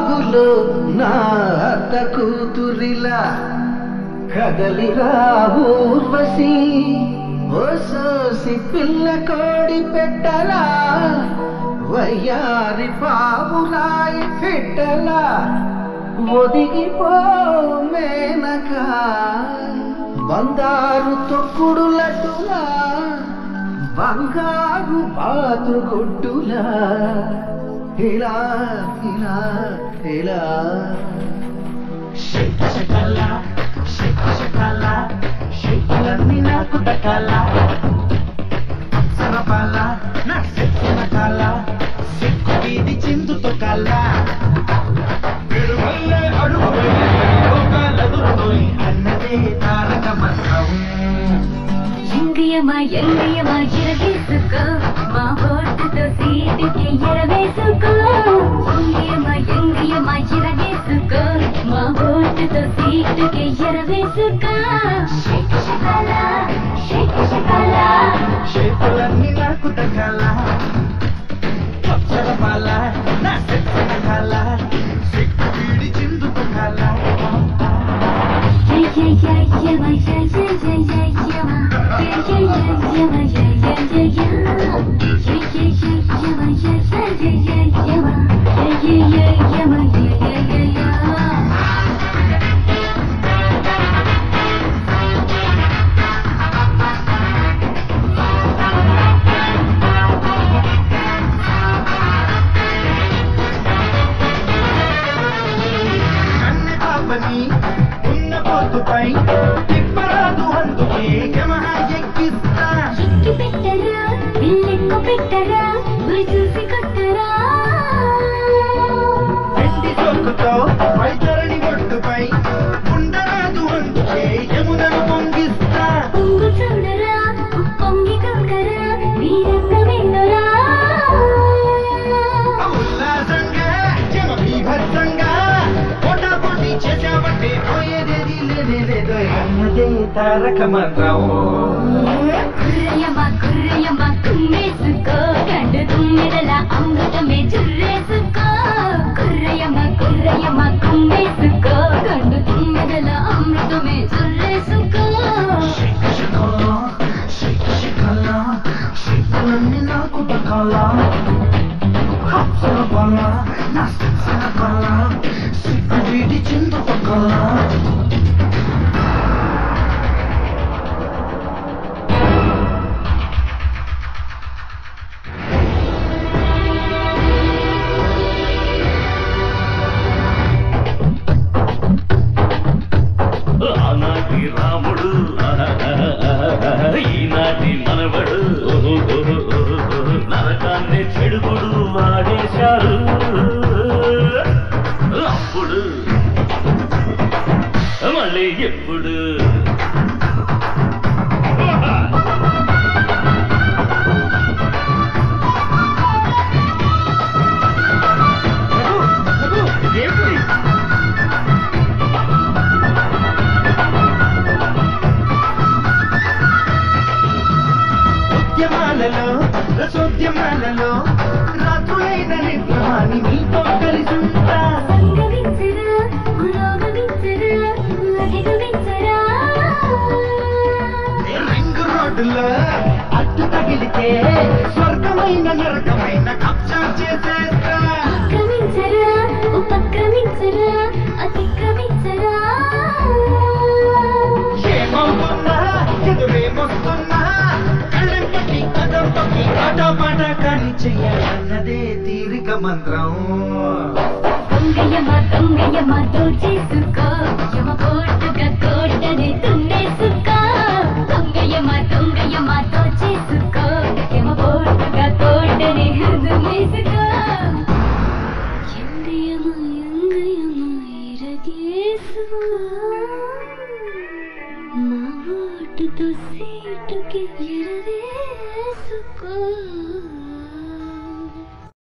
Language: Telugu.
వాగులో నా అత్త కూతురిలా కదలిరా ఊర్వశి ఓ సోసి పిల్ల కోడి పెట్టలా వయ్యారి పావురాయి పెట్టలా ఒదిగిపో మేనక బంగారు తొక్కుడు లడ్డులా బంగారు బాతు గుడ్డులా ఇలా ఇలా ఇలా షేక్ షకల షేక్ షకల షేకులన్నీ నాకు దక్కాల సరపాల నా సెక్కిన కాల సిక్కు వీధి చిందుతో కాల విడువల్లే అడుగు లోకాలెదురునోయ్ అన్నదే తారక మంత్రం ఎంగియమా ఎంగియమా ఎరగేసుకో మా ఓటుతో సీటుకి ఎరవేసుకో ఎంగియమా ఎంగియమా ఎరగేసుకో మా ఓటుతో సీటుకి ఎరవేసుకో షేక్ షకాల షేక్ షకాల షేకులన్నీ నాకు దక్కాల సరపాల నా సెక్కిన కాల సిక్కు వీధి చిందుతో కాల జయ జయ జయ యమ జయ జయ జయ జయ యమ జయ జయ జయ యమ జయ జయ జయ జయ జయ జయ యమ జయ జయ జయ యమ జయ జయ యమ జయ జయ జయ కన్నె పాపని ఉన్న పోతుపై తిప్పరాదు అందుకే యమహ ఎక్కిస్తా ఎక్కి పెట్టరా ఇల్లెక్కు పెట్టరా గురి చూసి కొట్టరా వెండి సోకుతో వైతరణి ఒడ్డుపై ఉండరాదు అందుకే యమునను పొంగిస్తా పొంగు చూడరా పొంగి కొక్కరా వీరంగ వెన్నురా ఉల్లాసంగా యమ బీభత్సంగా పోటా పోటీ చేసావంటే పోయేదేది లేనే లేదో అన్నదే తారక మంత్రం కుర్రయమ్మ కుర్రయమ్మ కుమ్మేసుకో కండు తుమ్మెదల అమృతమే జుర్రేసుకో కుర్రయమ్మ కుర్రయమ్మ కుమ్మేసుకో కండు తుమ్మెదల అమృతమే జుర్రేసుకో షిక్ షికలా షిక్ షికలా షిక్కులన్నీ నాకు దక్కాలా హప్సల బల నా సిక్సల బల సిక్కు వీడి చిందు పక్కలా ఆనాటి రాముడు ఈనాటి మనవడు నరకాన్ని చెడుగుడు వాడేశారు అప్పుడు మళ్ళీ ఎప్పుడు ఉద్యమాలలో రసోద్యమాలలో రాత్రులైన నిద్రమాని నీతో కలిసుంటా సంగవించరా పురోగమించరా అధిగమించరా రింగ్ రోడ్డులో అడ్డు తగిలితే స్వర్గమైన నరకమైన కబ్జా చేసేస్తా ఆక్రమించరా ఉపక్రమించరా అతిక్రమించరా ఏమవుతున్నా ఎదురేమొస్తున్నా కళ్ళెం పట్టి కదం పట్టి ఆటపాట కాని చెయ్యాలన్నదే తీరిక మంత్రం దొంగయమ దొంగయమ దోచేసుకో యమ కోటుగా కోటని తున్నేసుకో దొంగయమ దొంగయమ దోచేసుకో యమ కోటుగా కోటని దున్నేసుకో ఎంగయమ ఎంగయమ ఇరగేసుకో మా ఓటుతో సీటుకి ఎరవేసుకో